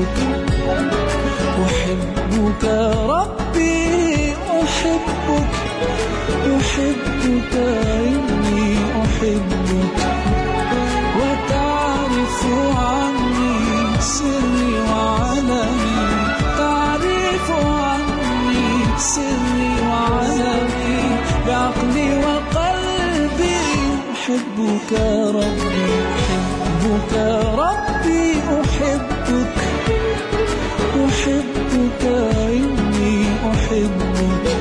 أحبك ربي أحبك أحبك إني أحبك وتعرف عني سري وعلمي تعرف عني سري وعلمي بعقلي وقلبي أحبك ربي أحبك ربي أحبك أحبك إني أحبك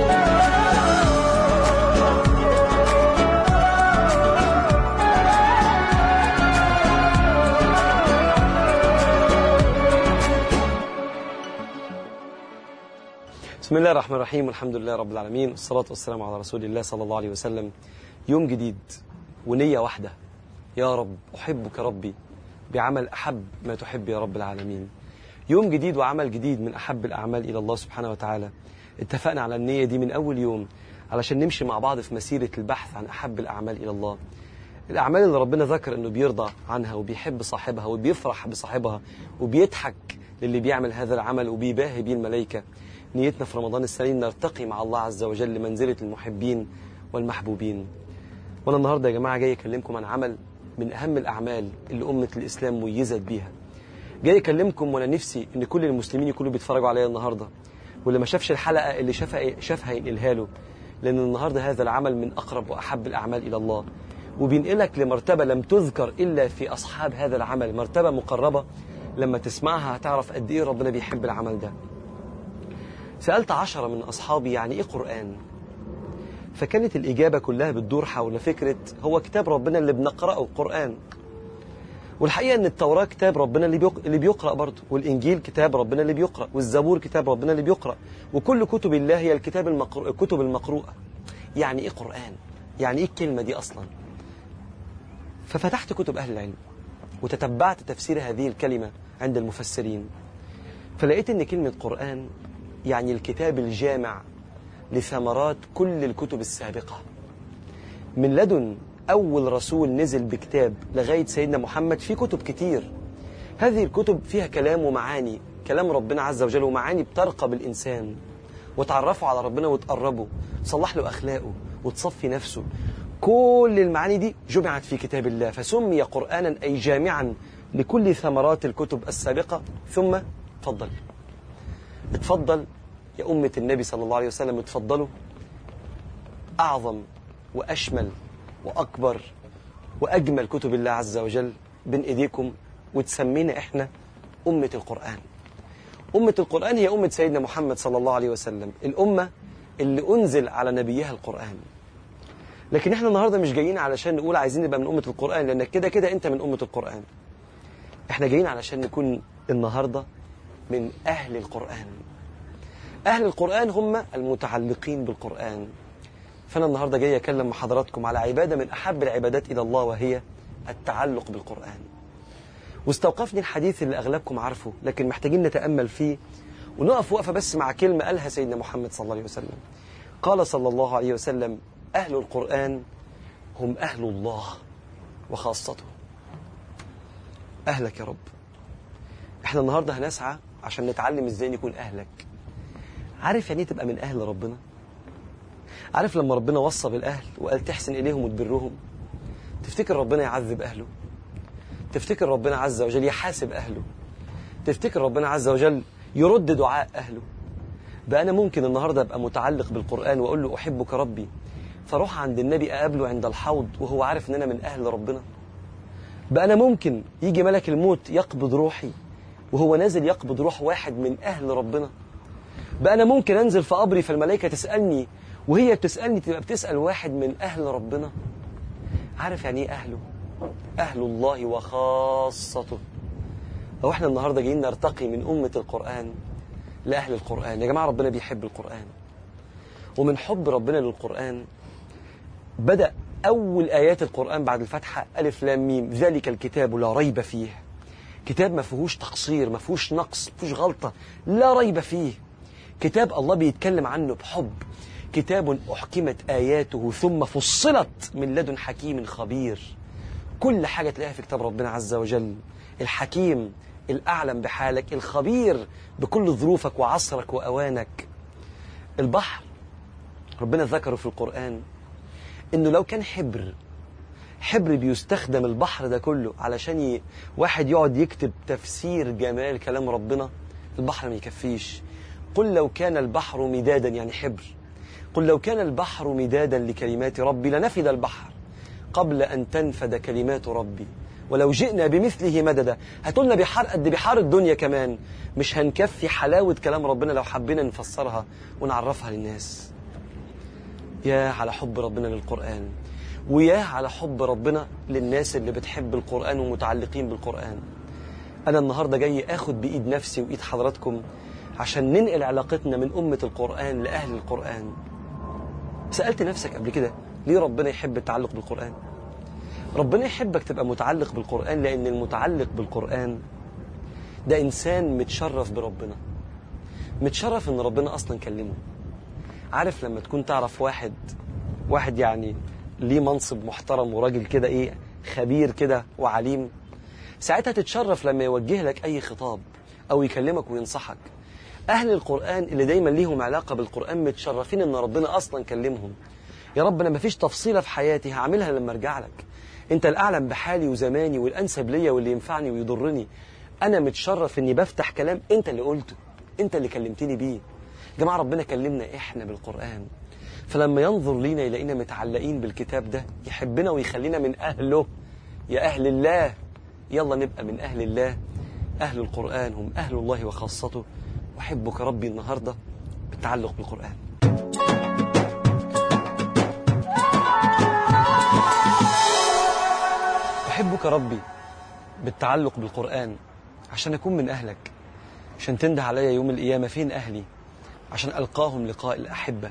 بسم الله الرحمن الرحيم والحمد لله رب العالمين والصلاة والسلام على رسول الله صلى الله عليه وسلم يوم جديد ونية واحدة يا رب أحبك ربي بعمل أحب ما تحب يا رب العالمين يوم جديد وعمل جديد من أحب الأعمال إلى الله سبحانه وتعالى اتفقنا على النية دي من أول يوم علشان نمشي مع بعض في مسيرة البحث عن أحب الأعمال إلى الله الأعمال اللي ربنا ذكر أنه بيرضى عنها وبيحب صاحبها وبيفرح بصاحبها وبيضحك للي بيعمل هذا العمل وبيباهي بيه الملائكة نيتنا في رمضان السنين نرتقي مع الله عز وجل لمنزلة المحبين والمحبوبين وأنا النهاردة يا جماعة جاي أكلمكم عن عمل من أهم الأعمال اللي أمة الإسلام ميزت بيها جاي أكلمكم وأنا نفسي إن كل المسلمين يكونوا بيتفرجوا عليا النهاردة واللي ما شافش الحلقة اللي شافها شافها ينقلها له لأن النهاردة هذا العمل من أقرب وأحب الأعمال إلى الله وبينقلك لمرتبة لم تذكر إلا في أصحاب هذا العمل مرتبة مقربة لما تسمعها هتعرف قد إيه ربنا بيحب العمل ده سألت عشرة من أصحابي يعني إيه قرآن فكانت الإجابة كلها بتدور حول فكرة هو كتاب ربنا اللي بنقرأه قرآن والحقيقة أن التوراة كتاب ربنا اللي, بيق... اللي بيقرأ برضه والإنجيل كتاب ربنا اللي بيقرأ والزبور كتاب ربنا اللي بيقرأ وكل كتب الله هي الكتاب المقرو... الكتب المقروءة يعني إيه قرآن يعني إيه الكلمة دي أصلا ففتحت كتب أهل العلم وتتبعت تفسير هذه الكلمة عند المفسرين فلقيت أن كلمة قرآن يعني الكتاب الجامع لثمرات كل الكتب السابقة من لدن أول رسول نزل بكتاب لغاية سيدنا محمد في كتب كتير هذه الكتب فيها كلام ومعاني كلام ربنا عز وجل ومعاني بترقى بالإنسان وتعرفوا على ربنا وتقربوا تصلح له أخلاقه وتصفي نفسه كل المعاني دي جمعت في كتاب الله فسمي قرآنا أي جامعا لكل ثمرات الكتب السابقة ثم تفضل اتفضل يا أمة النبي صلى الله عليه وسلم اتفضلوا أعظم وأشمل وأكبر وأجمل كتب الله عز وجل بين إيديكم وتسمينا إحنا أمة القرآن أمة القرآن هي أمة سيدنا محمد صلى الله عليه وسلم الأمة اللي أنزل على نبيها القرآن لكن إحنا النهاردة مش جايين علشان نقول عايزين نبقى من أمة القرآن لأنك كده كده أنت من أمة القرآن إحنا جايين علشان نكون النهاردة من أهل القرآن أهل القرآن هم المتعلقين بالقرآن فأنا النهاردة جاي أكلم مع حضراتكم على عبادة من أحب العبادات إلى الله وهي التعلق بالقرآن واستوقفني الحديث اللي أغلبكم عارفه لكن محتاجين نتأمل فيه ونقف وقفة بس مع كلمة قالها سيدنا محمد صلى الله عليه وسلم قال صلى الله عليه وسلم أهل القرآن هم أهل الله وخاصته أهلك يا رب احنا النهاردة هنسعى عشان نتعلم ازاي نكون أهلك عارف يعني ايه تبقى من أهل ربنا عارف لما ربنا وصى بالأهل وقال تحسن إليهم وتبرهم تفتكر ربنا يعذب أهله تفتكر ربنا عز وجل يحاسب أهله تفتكر ربنا عز وجل يرد دعاء أهله بقى أنا ممكن النهاردة أبقى متعلق بالقرآن وأقول له أحبك ربي فاروح عند النبي أقابله عند الحوض وهو عارف أن أنا من أهل ربنا بقى أنا ممكن يجي ملك الموت يقبض روحي وهو نازل يقبض روح واحد من أهل ربنا بقى أنا ممكن أنزل في قبري فالملائكة تسألني وهي بتسألني تبقى بتسأل واحد من أهل ربنا عارف يعني إيه أهله أهل الله وخاصته أو إحنا النهاردة جايين نرتقي من أمة القرآن لأهل القرآن يا جماعة ربنا بيحب القرآن ومن حب ربنا للقرآن بدأ أول آيات القرآن بعد الفتحة ألف لام ميم ذلك الكتاب لا ريب فيه كتاب ما فيهوش تقصير ما فيهوش نقص ما فيهوش غلطة لا ريب فيه كتاب الله بيتكلم عنه بحب كتاب أحكمت آياته ثم فصلت من لدن حكيم خبير كل حاجة تلاقيها في كتاب ربنا عز وجل الحكيم الأعلم بحالك الخبير بكل ظروفك وعصرك وأوانك البحر ربنا ذكره في القرآن إنه لو كان حبر حبر بيستخدم البحر ده كله علشان ي... واحد يقعد يكتب تفسير جمال كلام ربنا البحر ما يكفيش قل لو كان البحر مدادا يعني حبر قل لو كان البحر مدادا لكلمات ربي لنفد البحر قبل أن تنفد كلمات ربي ولو جئنا بمثله مددا هاتولنا بحار قد بحار الدنيا كمان مش هنكفي حلاوة كلام ربنا لو حبينا نفسرها ونعرفها للناس يا على حب ربنا للقرآن ويا على حب ربنا للناس اللي بتحب القرآن ومتعلقين بالقرآن أنا النهاردة جاي أخد بإيد نفسي وإيد حضراتكم عشان ننقل علاقتنا من أمة القرآن لأهل القرآن سألت نفسك قبل كده ليه ربنا يحب التعلق بالقرآن ربنا يحبك تبقى متعلق بالقرآن لأن المتعلق بالقرآن ده إنسان متشرف بربنا متشرف إن ربنا أصلا كلمه عارف لما تكون تعرف واحد واحد يعني ليه منصب محترم وراجل كده إيه خبير كده وعليم ساعتها تتشرف لما يوجه لك أي خطاب أو يكلمك وينصحك أهل القرآن اللي دايما ليهم علاقة بالقرآن متشرفين إن ربنا أصلا كلمهم يا رب أنا مفيش تفصيلة في حياتي هعملها لما أرجع لك أنت الأعلم بحالي وزماني والأنسب ليا واللي ينفعني ويضرني أنا متشرف إني بفتح كلام أنت اللي قلته أنت اللي كلمتني بيه جماعة ربنا كلمنا إحنا بالقرآن فلما ينظر لينا يلاقينا متعلقين بالكتاب ده يحبنا ويخلينا من أهله يا أهل الله يلا نبقى من أهل الله أهل القرآن هم أهل الله وخاصته أحبك ربي النهاردة بالتعلق بالقرآن أحبك ربي بالتعلق بالقرآن عشان أكون من أهلك عشان تنده عليا يوم القيامة فين أهلي عشان ألقاهم لقاء الأحبة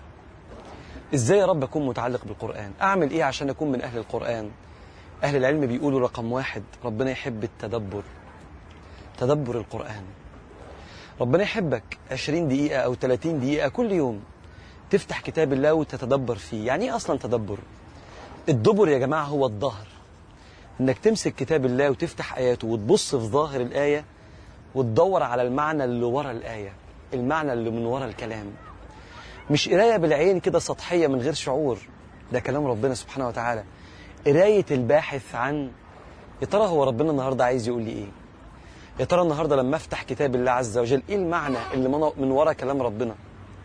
إزاي يا رب أكون متعلق بالقرآن أعمل إيه عشان أكون من أهل القرآن أهل العلم بيقولوا رقم واحد ربنا يحب التدبر تدبر القرآن ربنا يحبك 20 دقيقة أو 30 دقيقة كل يوم تفتح كتاب الله وتتدبر فيه يعني إيه أصلا تدبر الدبر يا جماعة هو الظهر إنك تمسك كتاب الله وتفتح آياته وتبص في ظاهر الآية وتدور على المعنى اللي ورا الآية المعنى اللي من ورا الكلام مش قراية بالعين كده سطحية من غير شعور ده كلام ربنا سبحانه وتعالى قراية الباحث عن يا ترى هو ربنا النهاردة عايز يقول لي إيه يا ترى النهاردة لما أفتح كتاب الله عز وجل إيه المعنى اللي من, من ورا كلام ربنا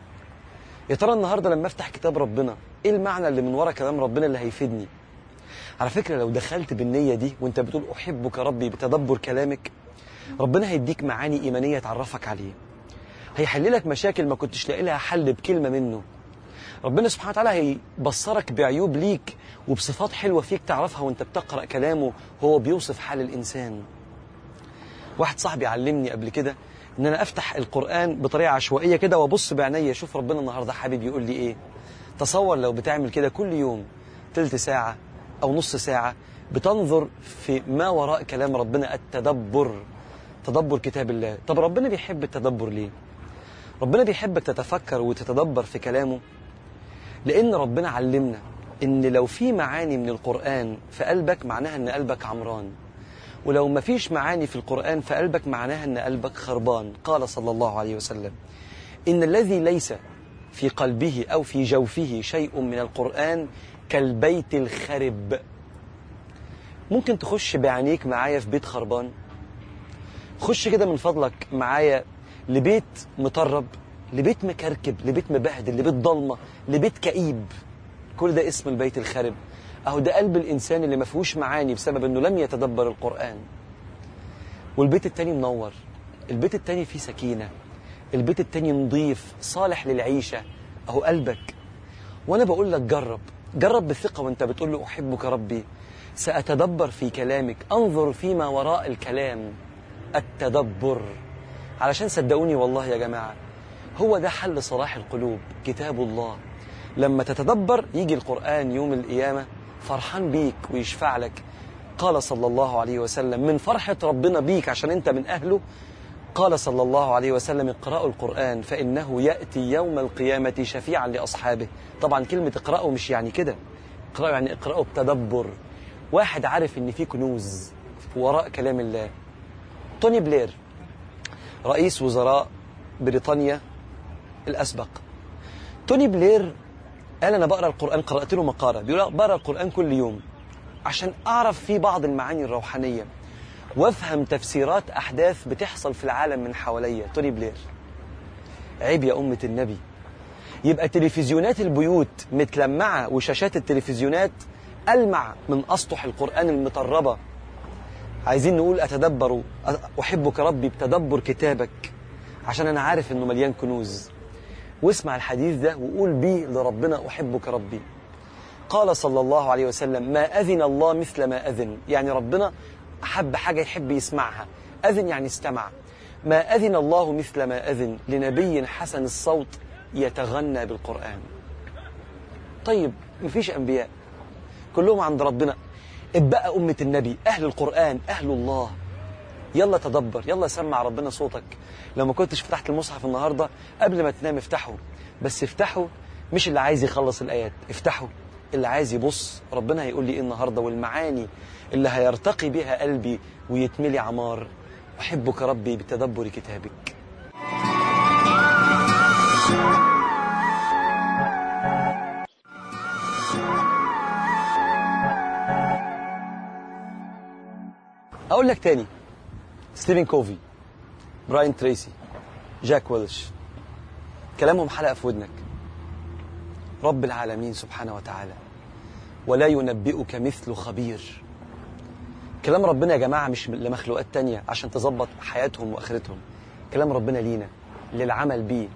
يا ترى النهاردة لما أفتح كتاب ربنا إيه المعنى اللي من ورا كلام ربنا اللي هيفيدني على فكرة لو دخلت بالنية دي وانت بتقول أحبك ربي بتدبر كلامك ربنا هيديك معاني إيمانية تعرفك عليه هيحل لك مشاكل ما كنتش لاقي لها حل بكلمة منه ربنا سبحانه وتعالى هيبصرك بعيوب ليك وبصفات حلوة فيك تعرفها وانت بتقرأ كلامه هو بيوصف حال الإنسان واحد صاحبي علمني قبل كده ان انا افتح القرآن بطريقة عشوائية كده وابص بعينيا اشوف ربنا النهاردة حابب يقول لي ايه تصور لو بتعمل كده كل يوم تلت ساعة او نص ساعة بتنظر في ما وراء كلام ربنا التدبر تدبر كتاب الله طب ربنا بيحب التدبر ليه ربنا بيحبك تتفكر وتتدبر في كلامه لأن ربنا علمنا إن لو في معاني من القرآن في قلبك معناها إن قلبك عمران ولو ما فيش معاني في القرآن في قلبك معناها إن قلبك خربان قال صلى الله عليه وسلم إن الذي ليس في قلبه أو في جوفه شيء من القرآن كالبيت الخرب ممكن تخش بعينيك معايا في بيت خربان خش كده من فضلك معايا لبيت مطرب لبيت مكركب لبيت مبهدل لبيت ضلمه لبيت كئيب كل ده اسم البيت الخرب اهو ده قلب الانسان اللي ما فيهوش معاني بسبب انه لم يتدبر القران والبيت التاني منور البيت التاني فيه سكينه البيت التاني نظيف صالح للعيشه اهو قلبك وانا بقول لك جرب جرب بثقه وانت بتقول له احبك ربي ساتدبر في كلامك انظر فيما وراء الكلام التدبر علشان صدقوني والله يا جماعة هو ده حل صلاح القلوب كتاب الله لما تتدبر يجي القرآن يوم القيامة فرحان بيك ويشفع لك قال صلى الله عليه وسلم من فرحة ربنا بيك عشان انت من أهله قال صلى الله عليه وسلم اقرأوا القرآن فإنه يأتي يوم القيامة شفيعا لأصحابه طبعا كلمة اقرأوا مش يعني كده اقرأوا يعني اقرأوا بتدبر واحد عارف ان في كنوز وراء كلام الله توني بلير رئيس وزراء بريطانيا الأسبق توني بلير قال أنا بقرأ القرآن قرأت له مقالة بيقول بقرأ القرآن كل يوم عشان أعرف فيه بعض المعاني الروحانية وافهم تفسيرات أحداث بتحصل في العالم من حواليا توني بلير عيب يا أمة النبي يبقى تلفزيونات البيوت متلمعة وشاشات التلفزيونات ألمع من أسطح القرآن المطربة عايزين نقول أتدبر أحبك ربي بتدبر كتابك عشان أنا عارف إنه مليان كنوز واسمع الحديث ده وقول بيه لربنا أحبك ربي قال صلى الله عليه وسلم ما أذن الله مثل ما أذن يعني ربنا أحب حاجة يحب يسمعها أذن يعني استمع ما أذن الله مثل ما أذن لنبي حسن الصوت يتغنى بالقرآن طيب مفيش أنبياء كلهم عند ربنا ابقى أمة النبي أهل القرآن أهل الله يلا تدبر يلا سمع ربنا صوتك لو ما كنتش فتحت المصحف النهاردة قبل ما تنام افتحه بس افتحه مش اللي عايز يخلص الآيات افتحه اللي عايز يبص ربنا هيقول لي ايه النهاردة والمعاني اللي هيرتقي بها قلبي ويتملي عمار أحبك ربي بتدبر كتابك أقول لك تاني ستيفن كوفي براين تريسي جاك ويلش كلامهم حلقة في ودنك رب العالمين سبحانه وتعالى ولا ينبئك مثل خبير كلام ربنا يا جماعة مش لمخلوقات تانية عشان تظبط حياتهم وآخرتهم كلام ربنا لينا للعمل بيه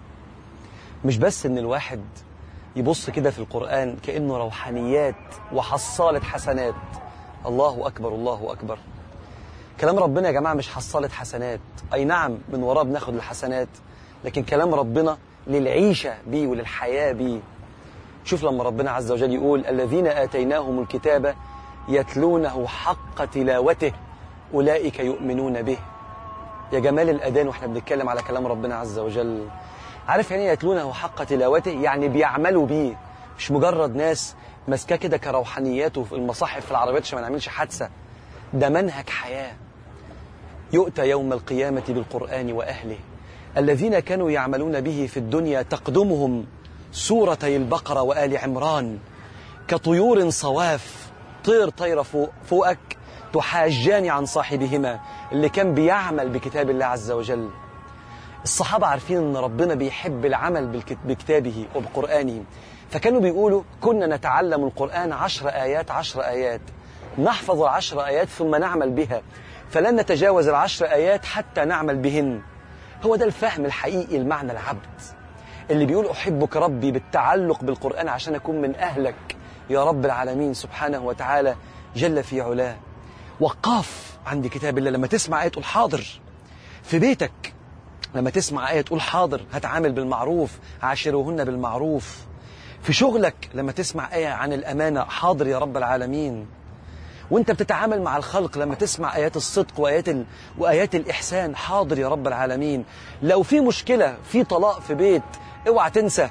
مش بس ان الواحد يبص كده في القرآن كأنه روحانيات وحصالة حسنات الله أكبر الله أكبر كلام ربنا يا جماعة مش حصالة حسنات أي نعم من وراه بناخد الحسنات لكن كلام ربنا للعيشة بيه وللحياة بيه شوف لما ربنا عز وجل يقول الذين آتيناهم الكتاب يتلونه حق تلاوته أولئك يؤمنون به يا جمال الأذان واحنا بنتكلم على كلام ربنا عز وجل عارف يعني يتلونه حق تلاوته يعني بيعملوا بيه مش مجرد ناس ماسكاه كده كروحانياته في المصاحف في العربيات عشان ما نعملش حادثة ده منهج حياة يؤتى يوم القيامة بالقرآن وأهله الذين كانوا يعملون به في الدنيا تقدمهم سورتي البقرة وآل عمران كطيور صواف طير طير فوق فوقك تحاجان عن صاحبهما اللي كان بيعمل بكتاب الله عز وجل الصحابة عارفين ان ربنا بيحب العمل بالكت- بكتابه وبقرآنه فكانوا بيقولوا كنا نتعلم القرآن عشر آيات عشر آيات نحفظ العشر آيات ثم نعمل بها فلن نتجاوز العشر آيات حتى نعمل بهن هو ده الفهم الحقيقي لمعنى العبد اللي بيقول أحبك ربي بالتعلق بالقرآن عشان أكون من أهلك يا رب العالمين سبحانه وتعالى جل في علاه وقاف عند كتاب الله لما تسمع آية تقول حاضر في بيتك لما تسمع آية تقول حاضر هتعامل بالمعروف عاشروهن بالمعروف في شغلك لما تسمع آية عن الأمانة حاضر يا رب العالمين وانت بتتعامل مع الخلق لما تسمع آيات الصدق وآيات, ال... وآيات الإحسان حاضر يا رب العالمين لو في مشكلة في طلاق في بيت اوعى تنسى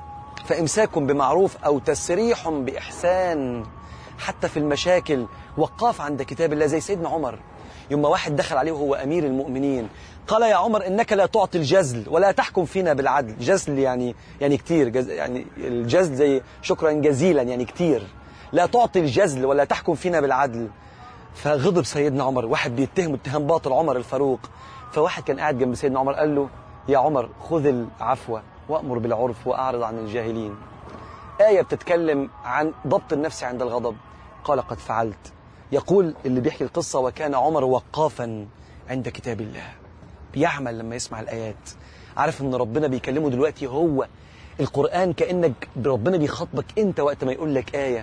فإمساك بمعروف أو تسريح بإحسان حتى في المشاكل وقاف عند كتاب الله زي سيدنا عمر يوم ما واحد دخل عليه وهو أمير المؤمنين قال يا عمر إنك لا تعطي الجزل ولا تحكم فينا بالعدل جزل يعني يعني كتير جز يعني الجزل زي شكرا جزيلا يعني كتير لا تعطي الجزل ولا تحكم فينا بالعدل فغضب سيدنا عمر واحد بيتهم اتهام باطل عمر الفاروق فواحد كان قاعد جنب سيدنا عمر قال له يا عمر خذ العفو وأمر بالعرف وأعرض عن الجاهلين آية بتتكلم عن ضبط النفس عند الغضب قال قد فعلت يقول اللي بيحكي القصة وكان عمر وقافا عند كتاب الله بيعمل لما يسمع الآيات عارف ان ربنا بيكلمه دلوقتي هو القرآن كأنك ربنا بيخاطبك انت وقت ما يقول لك آية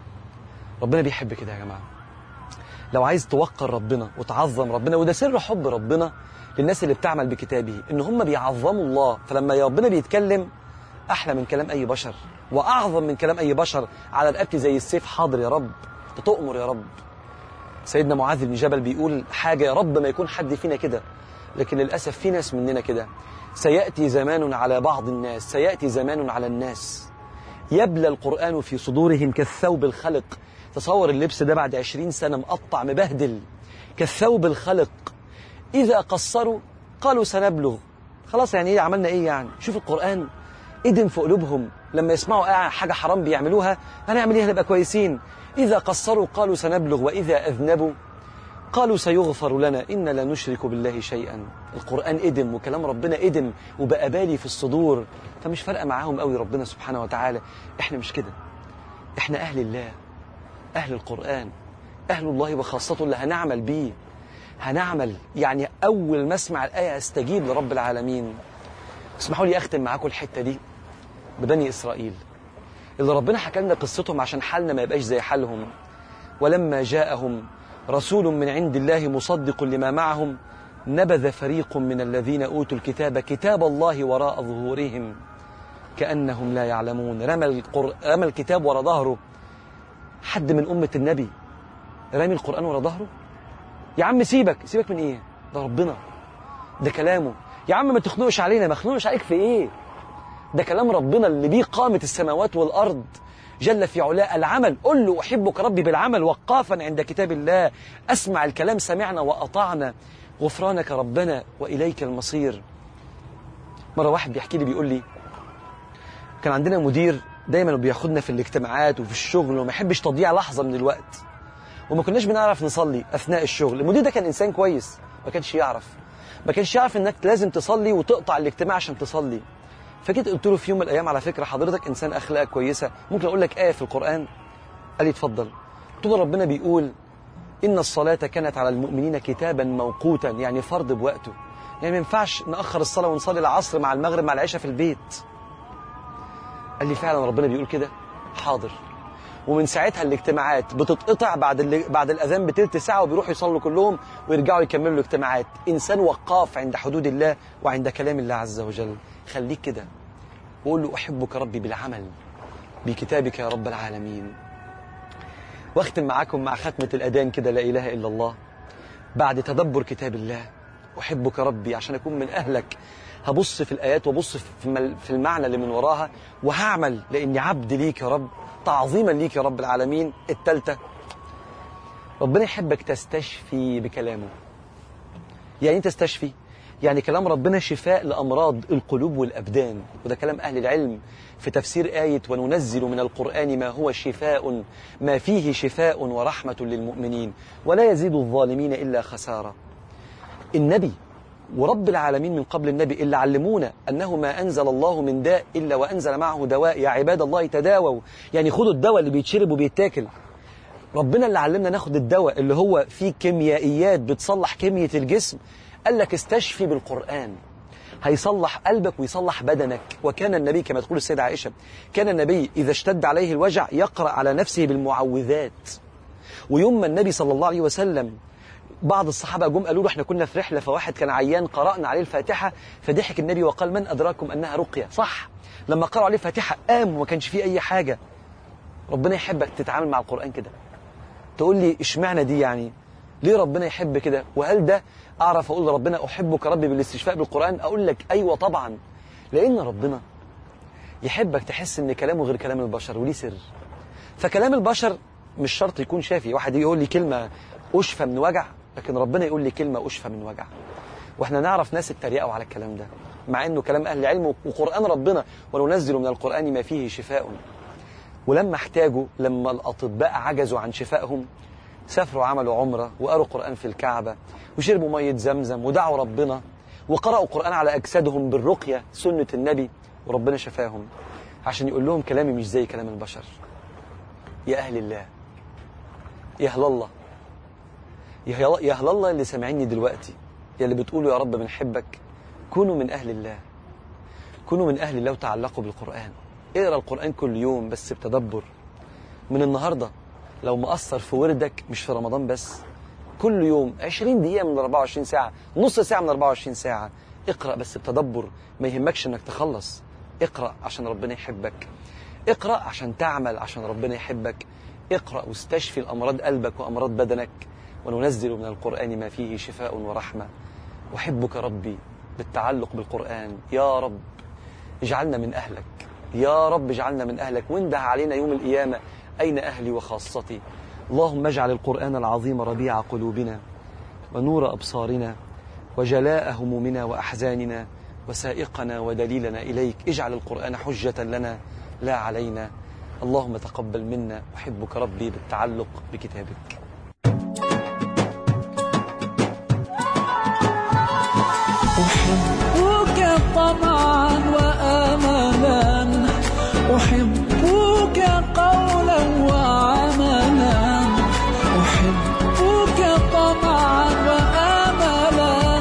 ربنا بيحب كده يا جماعة لو عايز توقر ربنا وتعظم ربنا وده سر حب ربنا للناس اللي بتعمل بكتابه ان هم بيعظموا الله فلما ربنا بيتكلم احلى من كلام اي بشر واعظم من كلام اي بشر على رقبتي زي السيف حاضر يا رب انت تؤمر يا رب سيدنا معاذ بن جبل بيقول حاجه يا رب ما يكون حد فينا كده لكن للاسف في ناس مننا كده سياتي زمان على بعض الناس سياتي زمان على الناس يبلى القرآن في صدورهم كالثوب الخلق تصور اللبس ده بعد عشرين سنة مقطع مبهدل كالثوب الخلق إذا قصروا قالوا سنبلغ خلاص يعني إيه عملنا إيه يعني شوف القرآن إدم في قلوبهم لما يسمعوا حاجة حرام بيعملوها هنعمل إيه هنبقى كويسين إذا قصروا قالوا سنبلغ وإذا أذنبوا قالوا سيغفر لنا إن لا نشرك بالله شيئا القرآن إدم وكلام ربنا إدم وبقى بالي في الصدور فمش فارقة معاهم قوي ربنا سبحانه وتعالى إحنا مش كده إحنا أهل الله أهل القرآن أهل الله وخاصته اللي هنعمل بيه هنعمل يعني أول ما أسمع الآية أستجيب لرب العالمين اسمحوا لي أختم معاكم الحتة دي ببني إسرائيل اللي ربنا حكى لنا قصتهم عشان حالنا ما يبقاش زي حالهم ولما جاءهم رسول من عند الله مصدق لما معهم نبذ فريق من الذين أوتوا الكتاب كتاب الله وراء ظهورهم كأنهم لا يعلمون رمى, القر... رمى الكتاب وراء ظهره حد من أمة النبي رمي القرآن وراء ظهره يا عم سيبك سيبك من إيه ده ربنا ده كلامه يا عم ما تخنقش علينا ما تخنقش عليك في إيه ده كلام ربنا اللي بيه قامت السماوات والأرض جل في علاه العمل قل له أحبك ربي بالعمل وقافا عند كتاب الله أسمع الكلام سمعنا وأطعنا غفرانك ربنا وإليك المصير مرة واحد بيحكي لي بيقول لي كان عندنا مدير دايما بياخدنا في الاجتماعات وفي الشغل وما يحبش تضييع لحظة من الوقت وما كناش بنعرف نصلي أثناء الشغل المدير ده كان إنسان كويس ما كانش يعرف ما كانش يعرف إنك لازم تصلي وتقطع الاجتماع عشان تصلي فجيت قلت له في يوم من الايام على فكره حضرتك انسان اخلاقك كويسه ممكن اقول لك ايه في القران قال لي اتفضل قلت له ربنا بيقول ان الصلاه كانت على المؤمنين كتابا موقوتا يعني فرض بوقته يعني ما ينفعش ناخر الصلاه ونصلي العصر مع المغرب مع العشاء في البيت قال لي فعلا ربنا بيقول كده حاضر ومن ساعتها الاجتماعات بتتقطع بعد اللي بعد الاذان بتلت ساعه وبيروحوا يصلوا كلهم ويرجعوا يكملوا الاجتماعات انسان وقاف عند حدود الله وعند كلام الله عز وجل خليك كده وقول له أحبك ربي بالعمل بكتابك يا رب العالمين واختم معاكم مع ختمة الأذان كده لا إله إلا الله بعد تدبر كتاب الله أحبك ربي عشان أكون من أهلك هبص في الآيات وبص في المعنى اللي من وراها وهعمل لأني عبد ليك يا رب تعظيما ليك يا رب العالمين التالتة ربنا يحبك تستشفي بكلامه يعني تستشفي يعني كلام ربنا شفاء لأمراض القلوب والأبدان وده كلام أهل العلم في تفسير آية وننزل من القرآن ما هو شفاء ما فيه شفاء ورحمة للمؤمنين ولا يزيد الظالمين إلا خسارة النبي ورب العالمين من قبل النبي اللي علمونا أنه ما أنزل الله من داء إلا وأنزل معه دواء يا عباد الله تداووا يعني خدوا الدواء اللي بيتشرب وبيتاكل ربنا اللي علمنا ناخد الدواء اللي هو فيه كيميائيات بتصلح كمية الجسم قال لك استشفي بالقرآن هيصلح قلبك ويصلح بدنك وكان النبي كما تقول السيدة عائشة كان النبي إذا اشتد عليه الوجع يقرأ على نفسه بالمعوذات ويوم ما النبي صلى الله عليه وسلم بعض الصحابة جم قالوا له احنا كنا في رحلة فواحد كان عيان قرأنا عليه الفاتحة فضحك النبي وقال من أدراكم أنها رقية صح لما قرأوا عليه الفاتحة قام وما كانش فيه أي حاجة ربنا يحبك تتعامل مع القرآن كده تقول لي اشمعنى دي يعني ليه ربنا يحب كده وهل ده أعرف أقول لربنا أحبك ربي بالاستشفاء بالقرآن أقول لك أيوة طبعا لأن ربنا يحبك تحس إن كلامه غير كلام البشر وليه سر فكلام البشر مش شرط يكون شافي واحد يقول لي كلمة أشفى من وجع لكن ربنا يقول لي كلمة أشفى من وجع واحنا نعرف ناس اتريقوا على الكلام ده مع انه كلام اهل العلم وقران ربنا وننزل من القران ما فيه شفاء ولما احتاجوا لما الاطباء عجزوا عن شفائهم سافروا عملوا عمره وقروا قران في الكعبه وشربوا ميه زمزم ودعوا ربنا وقرأوا قرآن على أجسادهم بالرقية سنة النبي وربنا شفاهم عشان يقول لهم كلامي مش زي كلام البشر يا أهل الله يا أهل الله يا أهل الله اللي سامعيني دلوقتي يا اللي بتقولوا يا رب بنحبك كونوا من أهل الله كونوا من أهل الله وتعلقوا بالقرآن اقرأ القرآن كل يوم بس بتدبر من النهاردة لو مقصر في وردك مش في رمضان بس كل يوم 20 دقيقة من 24 ساعة نص ساعة من 24 ساعة اقرأ بس بتدبر ما يهمكش انك تخلص اقرأ عشان ربنا يحبك اقرأ عشان تعمل عشان ربنا يحبك اقرأ واستشفي الأمراض قلبك وأمراض بدنك وننزل من القرآن ما فيه شفاء ورحمة أحبك ربي بالتعلق بالقرآن يا رب اجعلنا من أهلك يا رب اجعلنا من أهلك وانده علينا يوم القيامة أين أهلي وخاصتي اللهم اجعل القرآن العظيم ربيع قلوبنا ونور أبصارنا وجلاء همومنا وأحزاننا وسائقنا ودليلنا إليك اجعل القرآن حجة لنا لا علينا اللهم تقبل منا أحبك ربي بالتعلق بكتابك أحبك طمعا وآملا أحبك قولا وعملا أحبك طمعا وآملا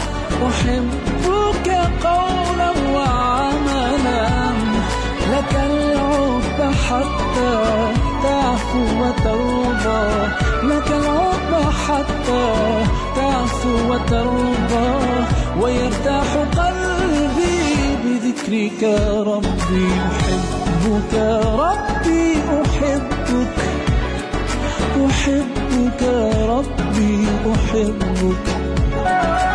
أحبك قولا وعملا لك العب حتى تعفو وترضى لك العب حتى تعفو وترضى ويرتاح قلبي بذكرك ربي أحبك ربي أحبك أحبك ربي أحبك